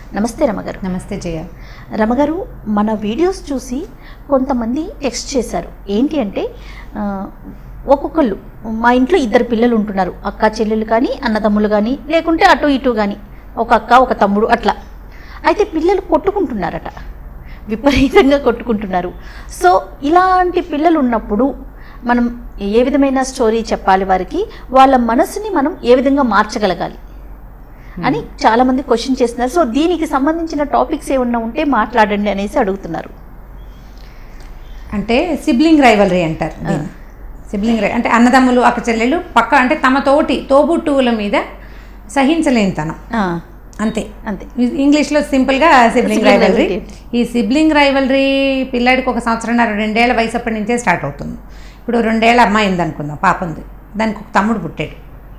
నమస్తే రమగారు నమస్తే జయ రమగారు మన వీడియోస్ చూసి కొంతమంది టెక్స్ట్ చేశారు ఏంటి అంటే ఆ, ఒక్కొక్కళ్ళు మా ఇంట్లో ఇద్దరు పిల్లలు ఉంటున్నారు అక్క చెల్లెలు కానీ అన్నదమ్ములు కానీ లేకుంటే అటు ఇటు కానీ ఒక అక్క ఒక తమ్ముడు అట్లా అయితే పిల్లలు కొట్టుకుంటున్నారట విపరీతంగా కొట్టుకుంటున్నారు సో ఇలాంటి పిల్లలు ఉన్నప్పుడు మనం ఏ విధమైన స్టోరీ చెప్పాలి వారికి వాళ్ళ మనసుని మనం ఏ విధంగా మార్చగలగాలి అని చాలా మంది క్వశ్చన్ చేస్తున్నారు సో దీనికి సంబంధించిన టాపిక్స్ ఏమన్నా ఉంటే మాట్లాడండి అనేసి అడుగుతున్నారు అంటే సిబ్లింగ్ రైవలరీ అంటారు దీన్ని. సిబ్లింగ్ రై అంటే అన్నదమ్ములు అక్క చెల్లెలు పక్క అంటే తమ తోటి తోబుట్టువుల మీద సహించలేనితనం ఆ, అంతే అంతే ఇంగ్లీష్లో సింపుల్గా సిబ్లింగ్ Sibling రైవలరీ rivalry. ఈ సిబ్లింగ్ రైవలరీ పిల్లాడికి ఒక సంవత్సరంన్నర రెండేళ్ల వయసు అప్పటి నుంచే స్టార్ట్ అవుతుంది ఇప్పుడు రెండేళ్ల అమ్మాయి ఉంది అనుకుందాం పాప ఉంది దానికి ఒక తమ్ముడు పుట్టాడు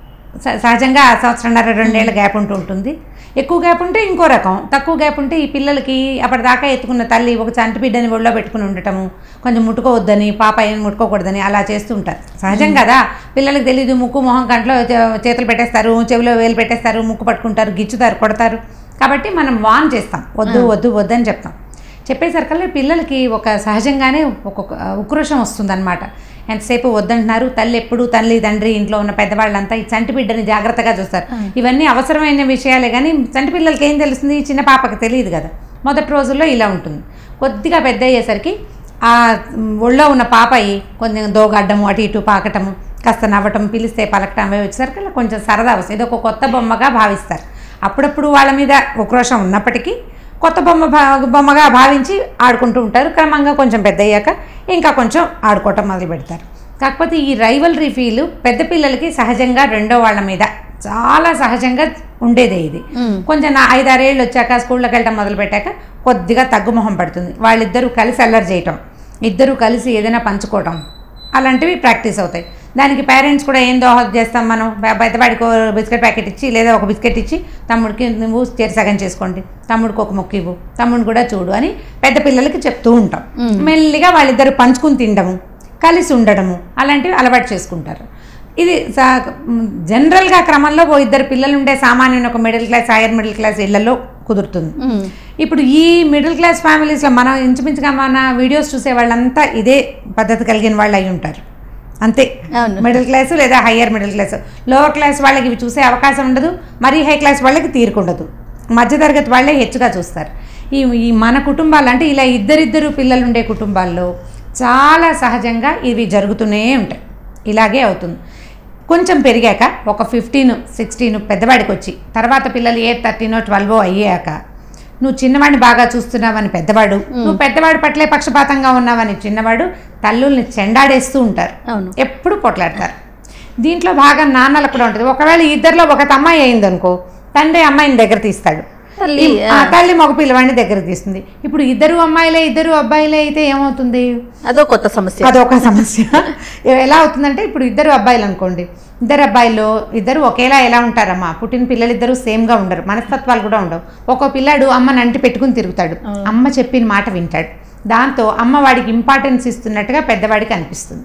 స- సహజంగా ఆ సంవత్సరంన్నర రెండేళ్ల గ్యాప్ ఉంటూ ఉంటుంది ఎక్కువ గ్యాప్ ఉంటే ఇంకో రకం తక్కువ గ్యాప్ ఉంటే ఈ పిల్లలకి అప్పటిదాకా ఎత్తుకున్న తల్లి ఒక చంటి బిడ్డని ఒళ్ళో పెట్టుకుని ఉండటము కొంచెం ముట్టుకోవద్దని పాప ఏం ముట్టుకోకూడదని అలా చేస్తూ ఉంటారు సహజం కదా పిల్లలకి తెలీదు ముక్కు మొహం కంట్లో చే- చేతులు పెట్టేస్తారు చెవిలో వేలు పెట్టేస్తారు ముక్కు పట్టుకుంటారు గిచ్చుతారు కొడతారు కాబట్టి మనం వాన్ చేస్తాం వద్దు వద్దు వద్దు అని చెప్తాం చెప్పేసరికల్లా పిల్లలకి ఒక సహజంగానే ఒక్కొక్క ఉక్రోషం వస్తుందన్నమాట ఎంతసేపు వద్దంటున్నారు తల్లి ఎప్పుడు తల్లి తండ్రి ఇంట్లో ఉన్న పెద్దవాళ్ళంతా ఈ చంటి బిడ్డని జాగ్రత్తగా చూస్తారు ఇవన్నీ అవసరమైన విషయాలే కానీ చంటి పిల్లలకి ఏం తెలుస్తుంది ఈ చిన్న పాపకి తెలియదు కదా మొదటి రోజుల్లో ఇలా ఉంటుంది కొద్దిగా పెద్ద అయ్యేసరికి ఆ మ్, ఒళ్ళో ఉన్న పాపయి కొంచెం దోగడ్డము అటు ఇటు పాకటము కాస్త నవ్వటం పిలిస్తే పలకటం అవి వచ్చేసరికి అలా కొంచెం సరదా వస్తుంది ఇది ఒక కొత్త బొమ్మగా భావిస్తారు అప్పుడప్పుడు వాళ్ళ మీద ఉక్రోషం ఉన్నప్పటికీ కొత్త బొమ్మ భా- బొమ్మగా భావించి ఆడుకుంటూ ఉంటారు క్రమంగా కొంచెం పెద్ద అయ్యాక ఇంకా కొంచెం ఆడుకోవటం మొదలు పెడతారు కాకపోతే ఈ రైవలరీ ఫీల్ పెద్ద పిల్లలకి సహజంగా రెండో వాళ్ళ మీద చాలా సహజంగా ఉండేదే ఇది కొంచెం నా ఐదారేళ్ళు వచ్చాక స్కూల్లోకి వెళ్ళటం మొదలు పెట్టాక కొద్దిగా తగ్గుమొహం పడుతుంది వాళ్ళిద్దరూ కలిసి అల్లరి చేయటం ఇద్దరూ కలిసి ఏదైనా పంచుకోవటం అలాంటివి ప్రాక్టీస్ అవుతాయి దానికి పేరెంట్స్ కూడా ఏం దోహదం చేస్తాం మనం బ- పెద్దవాడికి ఓ బిస్కెట్ ప్యాకెట్ ఇచ్చి లేదా ఒక బిస్కెట్ ఇచ్చి తమ్ముడికి నువ్వు చేరి సగం చేసుకోండి తమ్ముడికి ఒక మొక్క ఇవ్వు తమ్ముడు కూడా చూడు అని పెద్ద పిల్లలకి చెప్తూ ఉంటాం మెల్లిగా వాళ్ళిద్దరు పంచుకుని తినడము కలిసి ఉండడము అలాంటివి అలవాటు చేసుకుంటారు ఇది సా- మ్, జనరల్గా క్రమంలో ఓ ఇద్దరు పిల్లలు ఉండే సామాన్యుని ఒక middle class higher middle class ఇళ్లలో కుదురుతుంది ఇప్పుడు ఈ మిడిల్ క్లాస్ ఫ్యామిలీస్లో మనం ఇంచుమించుగా మన వీడియోస్ చూసే వాళ్ళంతా ఇదే పద్ధతి కలిగిన వాళ్ళు అయి ఉంటారు అంతే అవును. మిడిల్ క్లాస్ లేదా higher middle class lower class వాళ్ళకి ఇవి చూసే అవకాశం ఉండదు మరీ హై క్లాస్ వాళ్ళకి తీరుకుండదు మధ్యతరగతి వాళ్ళే హెచ్చుగా చూస్తారు ఈ ఈ మన కుటుంబాలు అంటే ఇలా ఇద్దరిద్దరు పిల్లలు ఉండే కుటుంబాల్లో చాలా సహజంగా ఇవి జరుగుతూనే ఉంటాయి ఇలాగే అవుతుంది కొంచెం పెరిగాక ఒక ఫిఫ్టీన్ సిక్స్టీన్ పెద్దవాడికి వచ్చి తర్వాత పిల్లలు ఏ థర్టీనో ట్వెల్వో అయ్యాక నువ్వు చిన్నవాడిని బాగా చూస్తున్నావని పెద్దవాడు నువ్వు పెద్దవాడి పట్లే పక్షపాతంగా ఉన్నావని చిన్నవాడు తల్లుల్ని చెండాడేస్తూ ఉంటారు అవును. ఎప్పుడు పొట్లాడతారు దీంట్లో భాగం నాన్నలకు కూడా ఉంటుంది ఒకవేళ ఇద్దరిలో ఒక అమ్మాయి అయిందనుకో తండ్రి అమ్మాయిని దగ్గర తీస్తాడు తల్లి, ఈ- ఆ, తల్లి మగ పిల్లవాడిని దగ్గర తీస్తుంది ఇప్పుడు ఇద్దరు అమ్మాయిలే ఇద్దరు అబ్బాయిలే అయితే ఏమవుతుంది అదో కొత్త సమస్య అదొక సమస్య ఎలా అవుతుందంటే ఇప్పుడు ఇద్దరు అబ్బాయిలు అనుకోండి ఇద్దరు అబ్బాయిలు ఇద్దరు ఒకేలా ఎలా ఉంటారమ్మా పుట్టిన పిల్లలు ఇద్దరు సేమ్గా ఉండరు మనస్తత్వాలు కూడా ఉండవు ఒక్కో పిల్లాడు అమ్మని అంటి పెట్టుకుని తిరుగుతాడు అమ్మ చెప్పిన మాట వింటాడు దాంతో అమ్మ వాడికి ఇంపార్టెన్స్ ఇస్తున్నట్టుగా పెద్దవాడికి అనిపిస్తుంది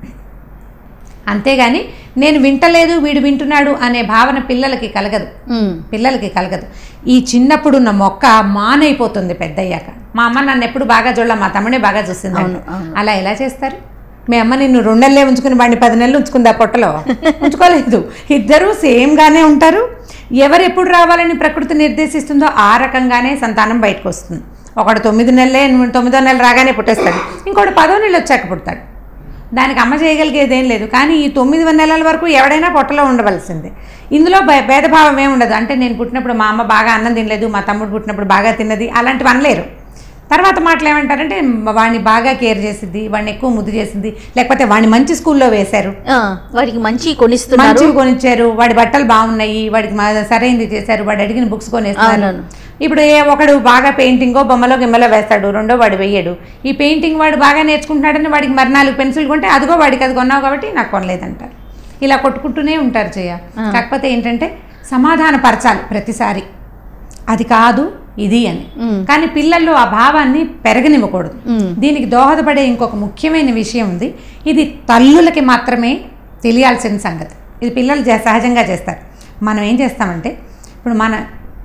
అంతేగాని నేను వింటలేదు వీడు వింటున్నాడు అనే భావన పిల్లలకి కలగదు ఉమ్, పిల్లలకి కలగదు ఈ చిన్నప్పుడున్న మొక్క మానైపోతుంది పెద్దయ్యాక మా అమ్మ నన్ను ఎప్పుడు బాగా చూడాల మా తమ్ముడే బాగా చూసింది అవును, అవును. అలా ఎలా చేస్తారు మీ అమ్మ నిన్ను రెండు నెలలే ఉంచుకుని వాడిని పది నెలలు ఉంచుకుంది ఆ పొట్టలో ఉంచుకోలేదు ఇద్దరూ సేమ్గానే ఉంటారు ఎవరు ఎప్పుడు రావాలని ప్రకృతి నిర్దేశిస్తుందో ఆ రకంగానే సంతానం బయటకు వస్తుంది ఒకడు తొమ్మిది నెలలే తొమ్మిదో నెల రాగానే పుట్టేస్తాడు ఇంకోటి పదో నెలలు వచ్చాక పుడతాడు దానికి అమ్మ చేయగలిగేది ఏం లేదు కానీ ఈ తొమ్మిది నెలల వరకు ఎవడైనా పొట్టలో ఉండవలసిందే ఇందులో భే- భేదభావం ఏమి ఉండదు అంటే నేను పుట్టినప్పుడు మా అమ్మ బాగా అన్నం తినలేదు మా తమ్ముడు పుట్టినప్పుడు బాగా తిన్నది అలాంటివి అనలేరు తర్వాత మాటలు ఏమంటారంటే వాడిని బాగా కేర్ చేసింది వాడిని ఎక్కువ ముద్దు చేసింది లేకపోతే వాడిని మంచి స్కూల్లో వేశారు ఆ, వాడికి మంచి కొనిస్తున్నారు మంచివి కొనిచ్చారు వాడి బట్టలు బాగున్నాయి వాడికి మా- సరైనది చేశారు వాడు అడిగిన బుక్స్ కొనేస్తున్నారు అవునవును. ఇప్పుడు ఏ ఒకడు బాగా పెయింటింగో బొమ్మలో గిమ్మలో వేస్తాడు రెండో వాడు వేయడు ఈ పెయింటింగ్ వాడు బాగా నేర్చుకుంటున్నాడని వాడికి మరి నాలుగు పెన్సిల్ కొంటే అదిగో వాడికి అది కొన్నావు కాబట్టి నాకు కొనలేదంటారు ఇలా కొట్టుకుంటూనే ఉంటారు చెయ్య కాకపోతే ఏంటంటే సమాధాన పరచాలి ప్రతిసారి అది కాదు ఇది అని మ్. కానీ పిల్లల్లో ఆ భావాన్ని పెరగనివ్వకూడదు మ్. దీనికి దోహదపడే ఇంకొక ముఖ్యమైన విషయం ఉంది ఇది తల్లులకి మాత్రమే తెలియాల్సిన సంగతి ఇది పిల్లలు జా- సహజంగా చేస్తారు మనం ఏం చేస్తామంటే ఇప్పుడు మన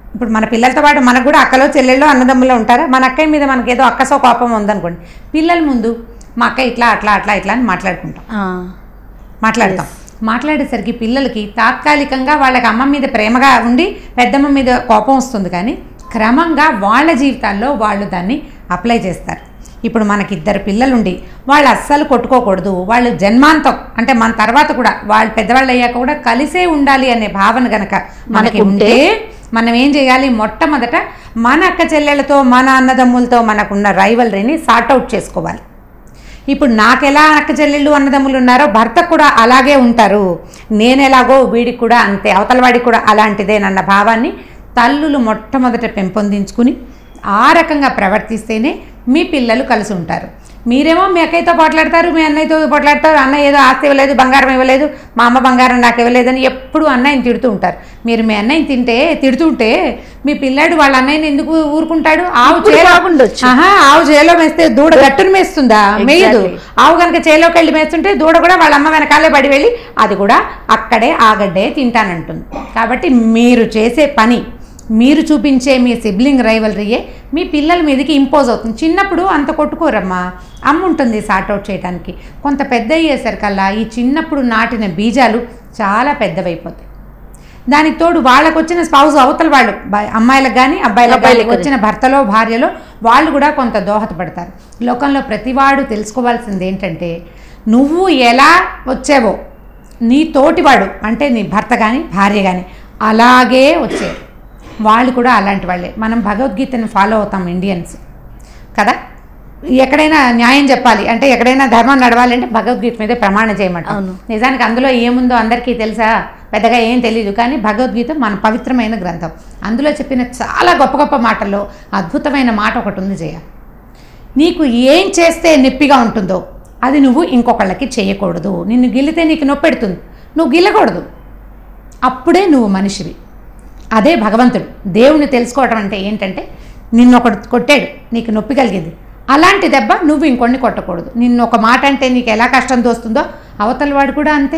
ఇప్పుడు మన పిల్లలతో పాటు మనకు కూడా అక్కలో చెల్లెళ్ళు అన్నదమ్ములు ఉంటారా మన అక్కయ్య మీద మనకి ఏదో అక్కసో కోపం ఉందనుకోండి పిల్లల ముందు మా అక్క ఇట్లా అట్లా అట్లా ఇట్లా అని మాట్లాడుకుంటాం ఆ, మాట్లాడతాం మాట్లాడేసరికి పిల్లలకి తాత్కాలికంగా వాళ్ళకి అమ్మ మీద ప్రేమగా ఉండి పెద్దమ్మ మీద కోపం వస్తుంది కానీ క్రమంగా వాళ్ళ జీవితాల్లో వాళ్ళు దాన్ని అప్లై చేస్తారు ఇప్పుడు మనకి ఇద్దరు పిల్లలుండి వాళ్ళు అస్సలు కొట్టుకోకూడదు వాళ్ళు జన్మాంతం అంటే మన తర్వాత కూడా వాళ్ళు పెద్దవాళ్ళు అయ్యాక కూడా కలిసే ఉండాలి అనే భావన గనక మనకి మనకుంటే ఉంటే మనం ఏం చేయాలి మొట్టమొదట మన అక్క చెల్లెళ్ళతో మన అన్నదమ్ములతో మనకున్న రైవలరీని సార్ట్అవుట్ చేసుకోవాలి ఇప్పుడు నాకెలా అక్క చెల్లెళ్ళు అన్నదమ్ములు ఉన్నారో భర్త కూడా అలాగే ఉంటారు నేను ఎలాగో వీడికి కూడా అంతే అవతల వాడికి కూడా అలాంటిదేనన్న భావాన్ని తల్లులు మొట్టమొదట పెంపొందించుకుని ఆ రకంగా ప్రవర్తిస్తేనే మీ పిల్లలు కలిసి ఉంటారు మీరేమో మీ అక్కయ్యతో పోట్లాడతారు మీ అన్నయ్యతో పోట్లాడతారు అన్నయ్య ఏదో ఆస్తి ఇవ్వలేదు బంగారం ఇవ్వలేదు మా అమ్మ బంగారం నాకు ఇవ్వలేదని ఎప్పుడు అన్నయ్యని తిడుతూ ఉంటారు మీరు మీ అన్నయ్యని తింటే తిడుతుంటే మీ పిల్లాడు వాళ్ళ అన్నయ్యని ఎందుకు ఊరుకుంటాడు ఆవు ఇప్పుడు చేలో బాగుండొచ్చు. ఆహా ఆవు చేలో మేస్తే దూడ గట్టును మేస్తుందా మేయదు Exactly. ఆవు కనుక చేలోకి వెళ్ళి మేస్తుంటే దూడ కూడా వాళ్ళ అమ్మ వెనకాలే పడి వెళ్ళి అది కూడా అక్కడే ఆగడ్డే తింటానంటుంది కాబట్టి మీరు చేసే పని మీరు చూపించే మీ సిబ్లింగ్ రైవలరీయే మీ పిల్లల మీదకి ఇంపోజ్ అవుతుంది చిన్నప్పుడు అంత కొట్టుకోరమ్మా అమ్మ ఉంటుంది సార్ట్అవుట్ చేయడానికి కొంత పెద్ద అయ్యేసరికల్లా ఈ చిన్నప్పుడు నాటిన బీజాలు చాలా పెద్దవైపోతాయి దానికి తోడు వాళ్ళకు వచ్చిన స్పౌజ్ అవతల వాళ్ళు బ- అమ్మాయిలకు కానీ అబ్బాయిలకు కానీ అబ్బాయిలకు వచ్చిన భర్తలో భార్యలో వాళ్ళు కూడా కొంత దోహదపడతారు లోకంలో ప్రతివాడు తెలుసుకోవాల్సింది ఏంటంటే నువ్వు ఎలా వచ్చావో నీ తోటివాడు అంటే నీ భర్త కానీ భార్య కానీ అలాగే వచ్చారు వాళ్ళు కూడా అలాంటి వాళ్ళే మనం భగవద్గీతను ఫాలో అవుతాం ఇండియన్స్ కదా ఎక్కడైనా న్యాయం చెప్పాలి అంటే ఎక్కడైనా ధర్మం నడవాలి అంటే భగవద్గీత మీదే ప్రమాణం చేయమంటాం అవును. నిజానికి అందులో ఏముందో అందరికీ తెలుసా పెద్దగా ఏం తెలియదు కానీ భగవద్గీత మన పవిత్రమైన గ్రంథం అందులో చెప్పిన చాలా గొప్ప గొప్ప మాటల్లో అద్భుతమైన మాట ఒకటి ఉంది జయ నీకు ఏం చేస్తే నొప్పిగా ఉంటుందో అది నువ్వు ఇంకొకళ్ళకి చేయకూడదు నిన్ను గిల్లితే నీకు నొప్పి పెడుతుంది నువ్వు గిల్లకూడదు అప్పుడే నువ్వు మనిషివి అదే భగవంతుడు దేవుని తెలుసుకోవడం అంటే ఏంటంటే నిన్ను ఒకడు కొట్టాడు నీకు నొప్పి కలిగింది అలాంటి దెబ్బ నువ్వు ఇంకొన్ని కొట్టకూడదు నిన్ను ఒక మాట అంటే నీకు ఎలా కష్టం తోస్తుందో అవతల వాడు కూడా అంతే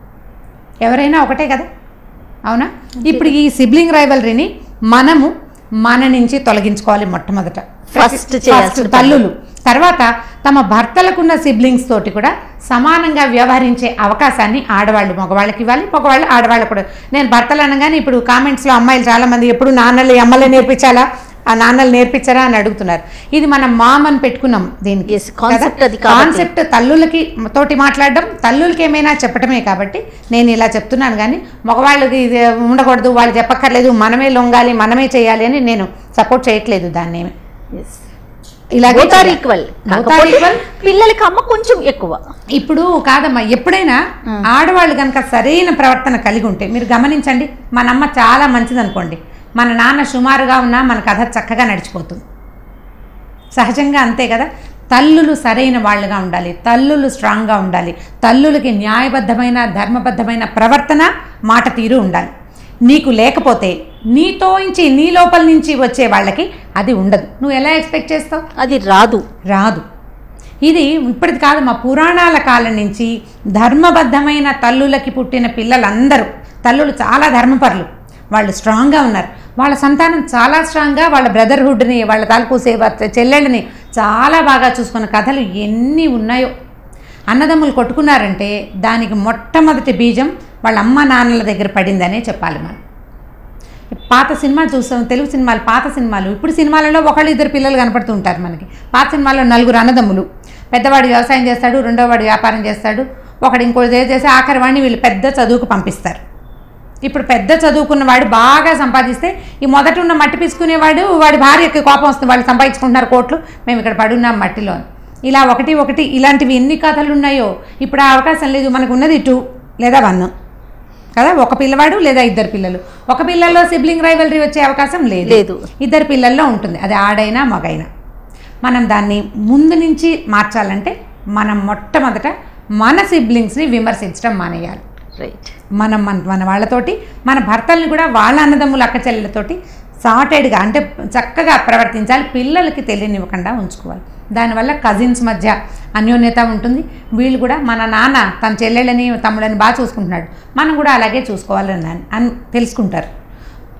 ఎవరైనా ఒకటే కదా అవునా ఇప్పుడు ఈ సిబ్లింగ్ రైవలరీని మనము మన నుంచి తొలగించుకోవాలి మొట్టమొదట First చేయాల్సిన పని. తల్లులు తర్వాత తమ భర్తలకున్న సిబ్లింగ్స్ తోటి కూడా సమానంగా వ్యవహరించే అవకాశాన్ని ఆడవాళ్ళు మగవాళ్ళకి ఇవ్వాలి మగవాళ్ళు ఆడవాళ్ళు కూడా నేను భర్తలు అనగానే ఇప్పుడు కామెంట్స్లో అమ్మాయిలు చాలామంది ఎప్పుడు నాన్నలు అమ్మలే నేర్పించాలా ఆ నాన్నలు నేర్పించారా అని అడుగుతున్నారు ఇది మనం మామ్ అని పెట్టుకున్నాం దీనికి Yes, concept కదా? అది కాబట్టి. కాన్సెప్ట్ తల్లులకి తోటి మాట్లాడడం తల్లులకి ఏమైనా చెప్పటమే కాబట్టి నేను ఇలా చెప్తున్నాను కానీ మగవాళ్ళకి ఇది ఉండకూడదు వాళ్ళు చెప్పక్కర్లేదు మనమే లొంగాలి మనమే చేయాలి అని నేను సపోర్ట్ చేయట్లేదు దాన్ని ఏమి Yes. ఇలాగే Both are చేయాలి. equal. Both are కాకపోతే equal. పిల్లలకి అమ్మ కొంచెం ఎక్కువ ఇప్పుడు కాదమ్మా ఎప్పుడైనా ఆడవాళ్ళు కనుక సరైన ప్రవర్తన కలిగి ఉంటే మీరు గమనించండి మన అమ్మ చాలా మంచిది అనుకోండి మన నాన్న సుమారుగా ఉన్నా మన కథ చక్కగా నడిచిపోతుంది సహజంగా అంతే కదా తల్లులు సరైన వాళ్ళుగా ఉండాలి తల్లులు స్ట్రాంగ్గా ఉండాలి తల్లులకి న్యాయబద్ధమైన ధర్మబద్ధమైన ప్రవర్తన మాట తీరు ఉండాలి నీకు లేకపోతే నీతో నుంచి నీ లోపల నుంచి వచ్చే వాళ్ళకి అది ఉండదు నువ్వు ఎలా ఎక్స్పెక్ట్ చేస్తావు అది రాదు రాదు ఇది ఇప్పటిది కాదు మా పురాణాల కాలం నుంచి ధర్మబద్ధమైన తల్లులకి పుట్టిన పిల్లలందరూ తల్లులు చాలా ధర్మపరులు వాళ్ళు స్ట్రాంగ్గా ఉన్నారు వాళ్ళ సంతానం చాలా స్ట్రాంగ్గా వాళ్ళ బ్రదర్హుడ్ని వాళ్ళ తాలూకు సేవ చెల్లెళ్ళని చాలా బాగా చూసుకున్న కథలు ఎన్ని ఉన్నాయో అన్నదమ్ములు కొట్టుకున్నారంటే దానికి మొట్టమొదటి బీజం వాళ్ళ అమ్మ నాన్నల దగ్గర పడిందనే చెప్పాలి మనం పాత సినిమా చూస్తాం తెలుగు సినిమాలు పాత సినిమాలు ఇప్పుడు సినిమాలలో ఒకళ్ళు ఇద్దరు పిల్లలు కనపడుతూ ఉంటారు మనకి పాత సినిమాలో నలుగురు అన్నదమ్ములు పెద్దవాడు వ్యవసాయం చేస్తాడు రెండోవాడు వ్యాపారం చేస్తాడు ఒకడు ఇంకోటి చేసి ఆఖరి వాడిని వీళ్ళు పెద్ద చదువుకు పంపిస్తారు ఇప్పుడు పెద్ద చదువుకున్న వాడు బాగా సంపాదిస్తే ఈ మొదట ఉన్న మట్టి పిసుకునేవాడు వాడి భార్యకి కోపం వస్తుంది వాళ్ళు సంపాదించుకుంటున్నారు కోట్లు మేము ఇక్కడ పడున్నాం మట్టిలో అని. ఇలా ఒకటి ఒకటి ఇలాంటివి ఎన్ని కథలు ఉన్నాయో ఇప్పుడు ఆ అవకాశం లేదు మనకు ఉన్నది టూ లేదా వన్ కదా ఒక పిల్లవాడు లేదా ఇద్దరు పిల్లలు ఒక పిల్లల్లో సిబ్లింగ్ రైవలరీ వచ్చే అవకాశం లేదు లేదు. ఇద్దరు పిల్లల్లో ఉంటుంది అది ఆడైనా మగైనా మనం దాన్ని ముందు నుంచి మార్చాలంటే మనం మొట్టమొదట మన సిబ్లింగ్స్ని విమర్శించడం మానేయాలి రైట్ మనం మన మన వాళ్ళతోటి మన భర్తల్ని కూడా వాళ్ళ అన్నదమ్ముల అక్క చెల్లెలతోటి సార్టెడ్గా అంటే చక్కగా ప్రవర్తించాలి పిల్లలకి తెలియనివ్వకుండా ఉంచుకోవాలి దానివల్ల కజిన్స్ మధ్య అన్యోన్యత ఉంటుంది వీళ్ళు కూడా మన నాన్న తన చెల్లెళ్ళని తమ్ముళ్ళని బాగా చూసుకుంటున్నాడు మనం కూడా అలాగే చూసుకోవాలని అని- అని తెలుసుకుంటారు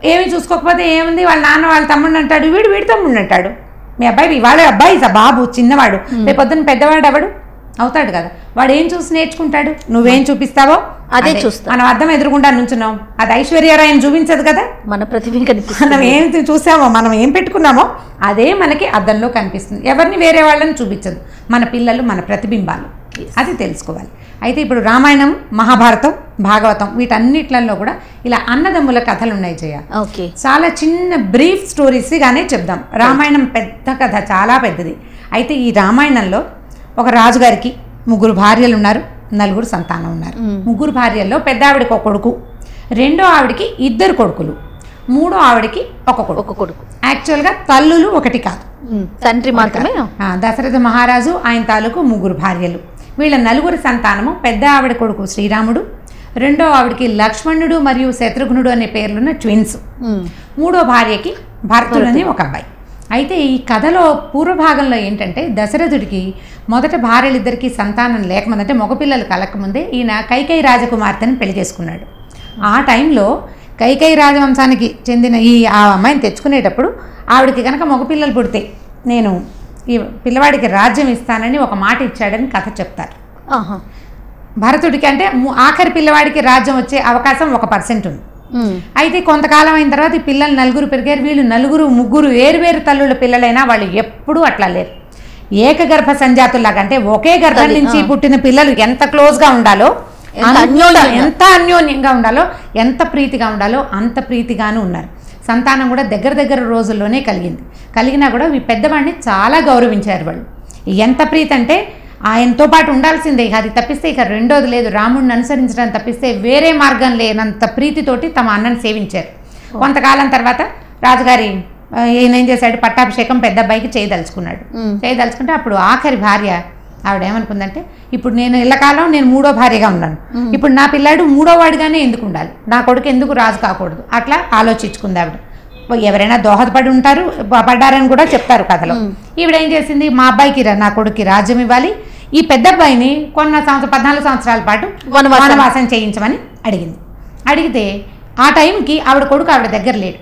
ఏమి చూసుకోకపోతే ఏముంది వాళ్ళ నాన్న వాళ్ళ తమ్ముడిని అంటాడు వీడు వీడి తమ్ముడిని అంటాడు మీ అబ్బాయి వాళ్ళ అబ్బాయి స- బాబు చిన్నవాడు రేపు పొద్దున్న పెద్దవాడు ఎవడు అవుతాడు కదా వాడు ఏం చూసి నేర్చుకుంటాడు నువ్వేం చూపిస్తావో అదే చూస్తా. మనం అర్థం ఎదురుగుండా నుంచున్నాం అది ఐశ్వర్యరాయని చూపించదు కదా మన ప్రతిభ కనిపిస్తుంది మనం ఏం చూసామో మనం ఏం పెట్టుకున్నామో అదే మనకి అద్దంలో కనిపిస్తుంది ఎవరిని వేరే వాళ్ళని చూపించదు మన పిల్లలు మన ప్రతిబింబాలు అది తెలుసుకోవాలి అయితే ఇప్పుడు రామాయణం మహాభారతం భాగవతం వీటన్నిట్లలో కూడా ఇలా అన్నదమ్ముల కథలు ఉన్నాయి జయ ఓకే చాలా చిన్న బ్రీఫ్ స్టోరీస్ గానే చెప్దాం రామాయణం పెద్ద కథ చాలా పెద్దది అయితే ఈ రామాయణంలో ఒక రాజుగారికి ముగ్గురు భార్యలు ఉన్నారు నలుగురు సంతానం ఉన్నారు ముగ్గురు భార్యల్లో పెద్ద ఆవిడకి ఒక కొడుకు రెండో ఆవిడకి ఇద్దరు కొడుకులు మూడో ఆవిడకి ఒక కొడుకు ఒక కొడుకు యాక్చువల్గా తల్లులు ఒకటి కాదు ఉమ్, తండ్రి మాత్రమే ఆ, దశరథ మహారాజు ఆయన తాలూకు ముగ్గురు భార్యలు వీళ్ళ నలుగురు సంతానము పెద్ద ఆవిడ కొడుకు శ్రీరాముడు రెండో ఆవిడకి లక్ష్మణుడు మరియు శత్రుఘ్నుడు అనే పేర్లున్న ట్విన్స్ ఉమ్, మూడో భార్యకి భరతుడు అని ఒక అబ్బాయి అయితే ఈ కథలో పూర్వభాగంలో ఏంటంటే దశరథుడికి మొదట భార్యలిద్దరికీ సంతానం లేకముందంటే మగపిల్లలు కలకముందే ఈయన కైకేయి రాజకుమార్తెని పెళ్లి చేసుకున్నాడు ఆ టైంలో కైకేయి రాజవంశానికి చెందిన ఈ ఆ అమ్మాయిని తెచ్చుకునేటప్పుడు ఆవిడకి కనుక మగపిల్లలు పుడితే నేను ఈ పిల్లవాడికి రాజ్యం ఇస్తానని ఒక మాట ఇచ్చాడని కథ చెప్తారు ఆహా భరతుడికి అంటే ము- ఆఖరి పిల్లవాడికి రాజ్యం వచ్చే అవకాశం ఒక పర్సెంట్ ఉంది ఉమ్, అయితే కొంతకాలం అయిన తర్వాత ఈ పిల్లలు నలుగురు పెరిగారు వీళ్ళు నలుగురు ముగ్గురు వేరువేరు తల్లుల పిల్లలైనా వాళ్ళు ఎప్పుడూ అట్లా లేరు ఏకగర్భ సంజాతుల్లాగా అంటే ఒకే గర్భం తల్లి, నుంచి ఆ. పుట్టిన పిల్లలు ఎంత క్లోజ్గా ఉండాలో ఎంత అంత- అన్యోన్యంగా. ఎంత అన్యోన్యంగా ఉండాలో ఎంత ప్రీతిగా ఉండాలో అంత ప్రీతిగాను ఉన్నారు సంతానం కూడా దగ్గర దగ్గర రోజుల్లోనే కలిగింది కలిగినా కూడా ఈ పెద్దవాడిని చాలా గౌరవించారు వాళ్ళు ఎంత ప్రీతి అంటే ఆయనతో పాటు ఉండాల్సిందే ఇక అది తప్పిస్తే ఇక రెండోది లేదు రాముడిని అనుసరించడం తప్పిస్తే వేరే మార్గం లేనంత ప్రీతితోటి తమ అన్నని సేవించారు కొంతకాలం తర్వాత రాజుగారి ఆ, ఈయన ఏం చేశాడు పట్టాభిషేకం పెద్ద అబ్బాయికి చేయదలుచుకున్నాడు మ్. చేయదలుచుకుంటే అప్పుడు ఆఖరి భార్య ఆవిడ ఏమనుకుందంటే ఇప్పుడు నేను ఇళ్ళకాలం నేను మూడో భార్యగా ఉన్నాను ఇప్పుడు నా పిల్లాడు మూడో వాడిగానే ఎందుకు ఉండాలి నా కొడుకు ఎందుకు రాజు కాకూడదు అట్లా ఆలోచించుకుంది ఆవిడ ఓ ఎవరైనా దోహదపడి ఉంటారు ప- పడ్డారని కూడా చెప్తారు కథలో ఈవిడ ఏం చేసింది మా అబ్బాయికి రా- నా కొడుక్కి రాజ్యం ఇవ్వాలి ఈ పెద్ద అబ్బాయిని కొన్న సంవత్సరం పద్నాలుగు సంవత్సరాల పాటు వనవాసం. వనవాసం చేయించమని అడిగింది అడిగితే ఆ టైంకి ఆవిడ కొడుకు ఆవిడ దగ్గర లేడు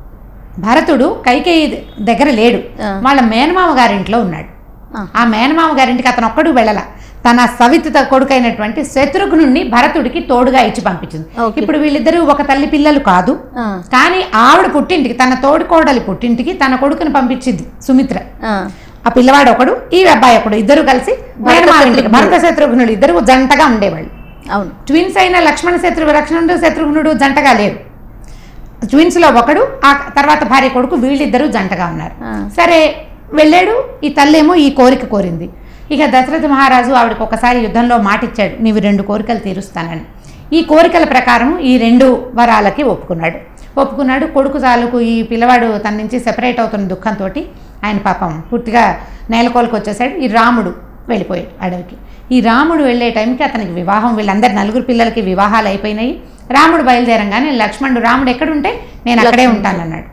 భరతుడు కైకేయి దగ్గర లేడు ఆ. వాళ్ళ మేనమామ గారింట్లో ఉన్నాడు ఆ. ఆ మేనమామ గారింటికి అతను ఒక్కడు వెళ్ళల తన సవిత కొడుకైనటువంటి శత్రుఘ్నుణ్ణి భరతుడికి తోడుగా ఇచ్చి పంపించింది ఓకే. ఇప్పుడు వీళ్ళిద్దరూ ఒక తల్లి పిల్లలు కాదు ఆ, కానీ ఆవిడ పుట్టింటికి తన తోడుకోడలి పుట్టింటికి తన కొడుకుని పంపించింది సుమిత్ర ఆ, ఆ పిల్లవాడు ఒకడు ఈ అబ్బాయి ఒకడు ఇద్దరు కలిసి భరత మేనమామ ఇంటికి శత్రుఘ్నుడు. భరత శత్రుఘ్నుడు ఇద్దరు జంటగా ఉండేవాళ్ళు అవును ట్విన్స్ అయిన లక్ష్మణ శత్రు లక్ష్మణుడు శత్రుఘ్నుడు జంటగా లేరు ట్విన్స్లో ఒకడు ఆ తర్వాత భార్య కొడుకు వీళ్ళిద్దరూ జంటగా ఉన్నారు ఆ. సరే వెళ్ళాడు ఈ తల్లేమో ఈ కోరిక కోరింది ఇక దశరథ మహారాజు ఆవిడకి ఒకసారి యుద్ధంలో మాట ఇచ్చాడు నీవు రెండు కోరికలు తీరుస్తానని ఈ కోరికల ప్రకారం ఈ రెండు వరాలకి ఒప్పుకున్నాడు ఒప్పుకున్నాడు కొడుకు చాలుకు ఈ పిల్లవాడు తన నుంచి సెపరేట్ అవుతున్న దుఃఖంతో ఆయన పాపం పూర్తిగా నేలకోలకు వచ్చేసాడు ఈ రాముడు వెళ్ళిపోయాడు అడవికి ఈ రాముడు వెళ్ళే టైంకి అతనికి వివాహం వీళ్ళందరి నలుగురు పిల్లలకి వివాహాలు అయిపోయినాయి రాముడు బయలుదేరంగానే లక్ష్మణుడు రాముడు ఎక్కడుంటే నేను అక్కడే లక్ష్మణుడు. ఉంటానన్నాడు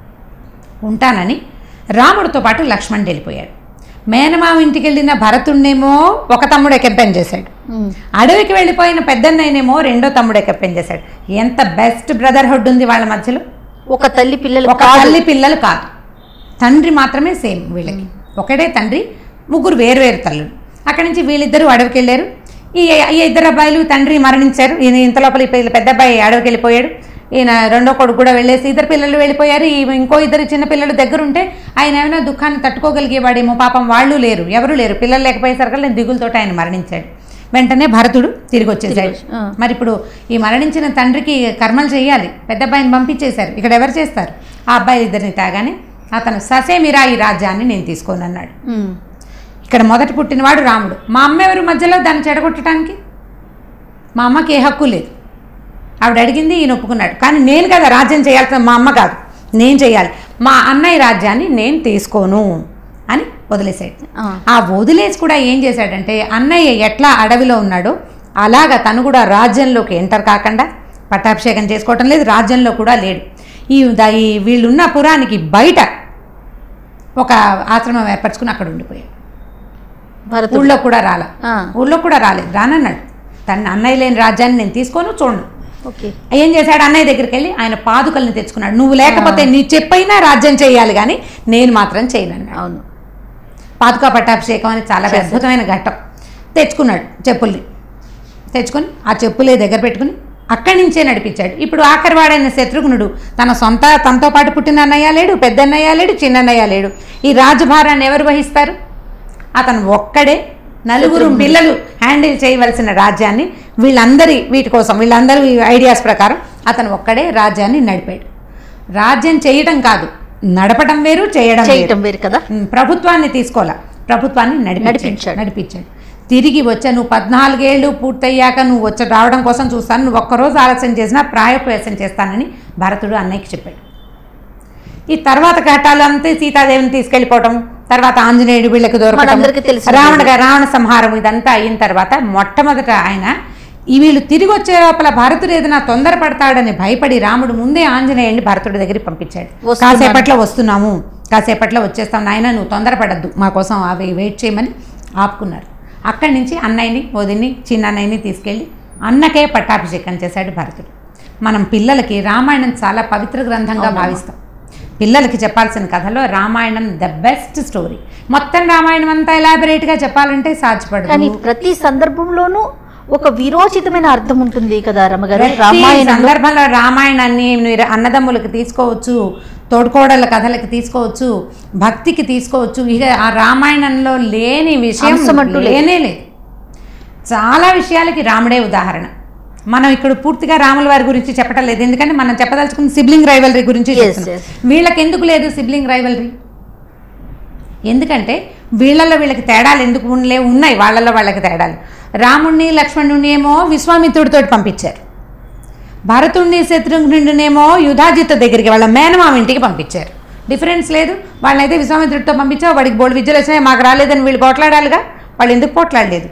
ఉంటానని రాముడితో పాటు లక్ష్మణుడు వెళ్ళిపోయాడు మేనమామ ఇంటికి వెళ్ళిన భరతుణ్ణేమో ఒక తమ్ముడు ఎకెంపెన్ చేశాడు ఉమ్, అడవికి వెళ్ళిపోయిన పెద్దన్నయ్యనేమో రెండో తమ్ముడు ఎకెంపెన్ చేశాడు ఎంత బెస్ట్ బ్రదర్హుడ్ ఉంది వాళ్ళ మధ్యలో ఒక తల్లి పిల్లలు ఒక కాదు. తల్లి పిల్లలు కాదు తండ్రి మాత్రమే సేమ్ వీళ్ళకి ఒకటే తండ్రి ముగ్గురు వేరువేరు తల్లులు అక్కడి నుంచి వీళ్ళిద్దరూ అడవికి వెళ్ళారు ఈ ఈ ఇద్దరు అబ్బాయిలు తండ్రి మరణించారు ఈయన ఇంత లోపల ఈ పిల్ల- పెద్ద అబ్బాయి అడవికి వెళ్ళిపోయాడు ఈయన రెండో కొడుకు కూడా వెళ్ళేసి ఇద్దరు పిల్లలు వెళ్ళిపోయారు ఈ ఇంకో ఇద్దరు చిన్న పిల్లలు దగ్గర ఉంటే ఆయన ఏమైనా దుఃఖాన్ని తట్టుకోగలిగేవాడేమో పాపం వాళ్ళు లేరు ఎవరు లేరు పిల్లలు లేకపోయేసరికి నేను దిగులతోటి ఆయన మరణించాడు వెంటనే భరతుడు తిరిగి వచ్చేసాడు తిరిగి వచ్చి- ఆ. మరి ఇప్పుడు ఈ మరణించిన తండ్రికి కర్మలు చేయాలి పెద్ద అబ్బాయిని పంపించేశారు ఇక్కడ ఎవరు చేస్తారు ఆ అబ్బాయి ఇద్దరిని తాగానే అతను ససేమిరా ఈ రాజ్యాన్ని నేను తీసుకోను అన్నాడు ఉమ్, ఇక్కడ మొదట పుట్టినవాడు రాముడు మా అమ్మ ఎవరు మధ్యలో దాన్ని చెడగొట్టడానికి మా అమ్మకి ఏ హక్కు లేదు ఆవిడ అడిగింది ఈయన ఒప్పుకున్నాడు కానీ నేను కదా రాజ్యం చేయాల్సిన మా అమ్మ కాదు నేను చేయాలి మా అన్నయ్య రాజ్యాన్ని నేను తీసుకోను అని వదిలేశాడు ఆ, ఆ వదిలేసి కూడా ఏం చేశాడంటే అన్నయ్య ఎట్లా అడవిలో ఉన్నాడో అలాగా తను కూడా రాజ్యంలోకి ఎంటర్ కాకుండా పట్టాభిషేకం చేసుకోవటం లేదు రాజ్యంలో కూడా లేడు ఈ ద- ఈ వీళ్ళున్న పురానికి బయట ఒక ఆశ్రమం ఏర్పరచుకుని అక్కడ ఉండిపోయాడు భరతుడు ఊళ్ళో కూడా రాల ఆ, ఊళ్ళో కూడా రాలేదు రానన్నాడు తన అన్నయ్య లేని రాజ్యాన్ని నేను తీసుకోను చూడను ఓకే ఏం చేశాడు అన్నయ్య దగ్గరికి వెళ్ళి ఆయన పాదుకల్ని తెచ్చుకున్నాడు నువ్వు లేకపోతే నీ చెప్పైనా రాజ్యం చేయాలి కానీ నేను మాత్రం చేయను అన్నాడు అవును పాదుకా పట్టాభిషేకం అని చాలా అద్భుతమైన ఘట్టం తెచ్చుకున్నాడు చెప్పుల్ని తెచ్చుకొని ఆ చెప్పులే దగ్గర పెట్టుకుని అక్కడి నుంచే నడిపించాడు ఇప్పుడు ఆఖరివాడైన శత్రుఘ్నుడు తన సొంత తనతో పాటు పుట్టిన అన్నయ్య లేడు పెద్ద అన్నయ్య లేడు చిన్న అన్నయ్య లేడు ఈ రాజభారాన్ని ఎవరు వహిస్తారు అతను ఒక్కడే నలుగురు పిల్లలు హ్యాండిల్ చేయవలసిన రాజ్యాన్ని వీళ్ళందరి వీటి కోసం వీళ్ళందరి ఐడియాస్ ప్రకారం అతను ఒక్కడే రాజ్యాన్ని నడిపాడు రాజ్యం చేయటం కాదు నడపడం వేరు చేయడం వేరు. చేయటం వేరు కదా ఉమ్, ప్రభుత్వాన్ని తీసుకోవాల ప్రభుత్వాన్ని నడిపించాడు నడిపించాడు. నడిపించాడు తిరిగి వచ్చా నువ్వు పద్నాలుగేళ్ళు పూర్తయ్యాక నువ్వు వచ్చి రావడం కోసం చూస్తాను నువ్వు ఒక్కరోజు ఆలస్యం చేసినా ప్రాయోపవేశం చేస్తానని భరతుడు అన్నయ్యకి చెప్పాడు ఈ తర్వాత ఘట్టాలు అంతే సీతాదేవిని తీసుకెళ్ళిపోవటం తర్వాత ఆంజనేయుడు వీళ్ళకి మనందరికీ దొరకటం తెలిసిందే. రావణ రావణ సంహారం ఇదంతా అయిన తర్వాత మొట్టమొదట ఆయన ఈ వీళ్ళు తిరిగి వచ్చే లోపల భరతుడు ఏదైనా తొందరపడతాడని భయపడి రాముడు ముందే ఆంజనేయుడిని భరతుడి దగ్గరికి పంపించాడు వస్తున్నాను. కాసేపట్లో వస్తున్నాము కాసేపట్లో వచ్చేస్తాం నాయన నువ్వు తొందరపడద్దు మా కోసం అవి వెయిట్ చేయమని ఆపుకున్నారు అక్కడి నుంచి అన్నయ్యని వదిని చిన్న అన్నయ్యని తీసుకెళ్ళి అన్నకే పట్టాభిషేకం చేశాడు భరతుడు మనం పిల్లలకి రామాయణం చాలా పవిత్ర గ్రంథంగా భావిస్తాం పిల్లలకి చెప్పాల్సిన కథలో రామాయణం ద బెస్ట్ స్టోరీ మొత్తం రామాయణం అంతా ఎలాబరేట్గా చెప్పాలంటే కానీ సాధ్యపడదు ప్రతి సందర్భంలోనూ ఒక విరోచితమైన అర్థం ఉంటుంది కదా రమగారు ప్రతి రామాయణంలో సందర్భంలో రామాయణాన్ని మీరు అన్నదమ్ములకు తీసుకోవచ్చు తోడుకోడళ్ళ కథలకి తీసుకోవచ్చు భక్తికి తీసుకోవచ్చు ఇక ఆ రామాయణంలో లేని విషయం అంశం అంటూ లేదు. లేనే లేదు చాలా విషయాలకి రాముడే ఉదాహరణ మనం ఇక్కడ పూర్తిగా రాముల వారి గురించి చెప్పటం లేదు ఎందుకంటే మనం చెప్పదలుచుకున్న సిబ్లింగ్ రైవలరీ గురించి Yes, చెప్తున్నాం. yes. వీళ్ళకి ఎందుకు లేదు సిబ్లింగ్ రైవలరీ ఎందుకంటే వీళ్ళల్లో వీళ్ళకి తేడాలు ఎందుకు ఉండలే ఉన్నాయి వాళ్ళల్లో వాళ్ళకి తేడాలు రాముణ్ణి లక్ష్మణుణ్ణి ఏమో విశ్వామిత్రుడితో పంపించారు భరతుణ్ణి శత్రుఘ్నుడినేమో యుధాజిత్ దగ్గరికి వాళ్ళ మేనమామ ఇంటికి పంపించారు డిఫరెన్స్ లేదు వాళ్ళైతే విశ్వామిత్రుడితో పంపించావు వాడికి బోర్డు విద్యలు వచ్చినాయి మాకు రాలేదని వీళ్ళు పోట్లాడాలిగా వాళ్ళు ఎందుకు పోట్లాడలేదు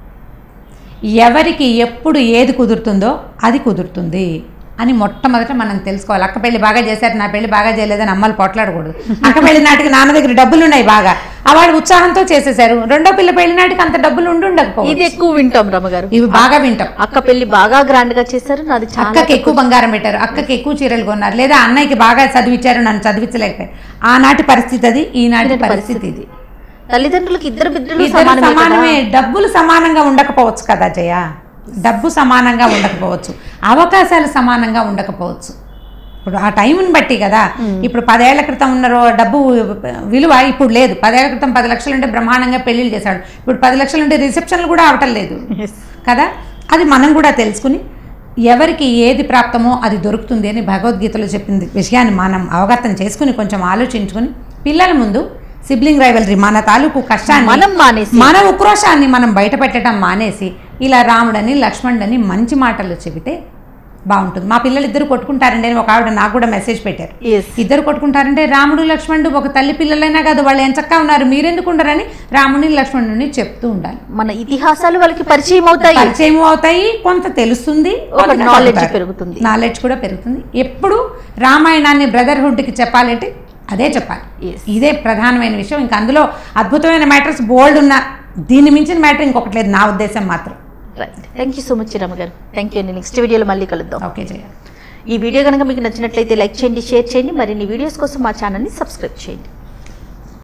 ఎవరికి ఎప్పుడు ఏది కుదురుతుందో అది కుదురుతుంది అని మొట్టమొదట మనం తెలుసుకోవాలి అక్క పెళ్లి బాగా చేశారు నా పెళ్లి బాగా చేయలేదని అమ్మలు పోట్లాడకూడదు అక్క పెళ్లి నాటికి నాన్న దగ్గర డబ్బులు ఉన్నాయి బాగా ఆ వాడు ఉత్సాహంతో చేసేశారు రెండో పిల్ల పెళ్లి నాటికి అంత డబ్బులు ఉండి ఉండకపోవచ్చు ఇది ఎక్కువ వింటాం రమగారు ఇవి బాగా వింటాం అక్క పెళ్లి బాగా గ్రాండ్ గా చేశారు నాది చాలా అక్కకి ఎక్కువ బంగారం పెట్టారు అక్కకి ఎక్కువ చీరలు కొన్నారు లేదా అన్నయ్యకి బాగా చదివించారు నన్ను చదివించలేకపోయారు ఆనాటి పరిస్థితి అది ఈనాటి ఈనాటి పరిస్థితి ఇది తల్లిదండ్రులకు ఇద్దరు బిడ్డలు ఇద్దరు సమానమే కదా. సమానమే డబ్బులు సమానంగా ఉండకపోవచ్చు కదా జయ డబ్బు సమానంగా ఉండకపోవచ్చు అవకాశాలు సమానంగా ఉండకపోవచ్చు ఇప్పుడు ఆ టైంని బట్టి కదా ఇప్పుడు పదేళ్ల క్రితం ఉన్న రో- డబ్బు విలువ ఇప్పుడు లేదు పదేళ్ల క్రితం పది లక్షలు ఉంటే బ్రహ్మాండంగా పెళ్లిళ్ళు చేశాడు ఇప్పుడు పది లక్షలు ఉంటే రిసెప్షన్లు కూడా అవటం లేదు Yes. కదా అది మనం కూడా తెలుసుకుని ఎవరికి ఏది ప్రాప్తమో అది దొరుకుతుంది అని భగవద్గీతలో చెప్పింది విషయాన్ని మనం అవగతం చేసుకుని కొంచెం ఆలోచించుకుని పిల్లల ముందు సిబ్లింగ్ రైవలరీ మన తాలూకు కష్టాన్ని మనం మానేసి మన ఉక్రోషాన్ని మనం బయట పెట్టడం మానేసి ఇలా రాముడని లక్ష్మణుడని మంచి మాటలు చెబితే బాగుంటుంది మా పిల్లలు ఇద్దరు కొట్టుకుంటారండి అని ఒక ఆవిడ నాకు కూడా మెసేజ్ పెట్టారు Yes. ఇద్దరు కొట్టుకుంటారంటే రాముడు లక్ష్మణుడు ఒక తల్లి పిల్లలైనా కాదు వాళ్ళు ఎంచక్కా ఉన్నారు మీరెందుకు ఉండరని రాముని లక్ష్మణుడిని చెప్తూ ఉండాలి మన ఇతిహాసాలు వాళ్ళకి పరిచయం అవుతాయి పరిచయం అవుతాయి కొంత తెలుస్తుంది ఒక knowledge పెరుగుతుంది. నాలెడ్జ్ కూడా పెరుగుతుంది ఎప్పుడు రామాయణాన్ని బ్రదర్హుడ్కి చెప్పాలంటే అదే చెప్పాలి Yes. ఇదే ప్రధానమైన విషయం ఇంకా అందులో అద్భుతమైన మ్యాటర్స్ బోల్డ్ ఉన్న దీన్ని మించిన మ్యాటర్ ఇంకొకటి లేదు నా ఉద్దేశం మాత్రం right thank you so much రమగారు థ్యాంక్ యూ అండి నెక్స్ట్ వీడియోలో మళ్ళీ కలుద్దాం ఓకే చేయాలి ఈ వీడియో కనుక మీకు నచ్చినట్లయితే లైక్ చేయండి షేర్ చేయండి మరిన్ని వీడియోస్ కోసం మా ఛానల్ని సబ్స్క్రైబ్ చేయండి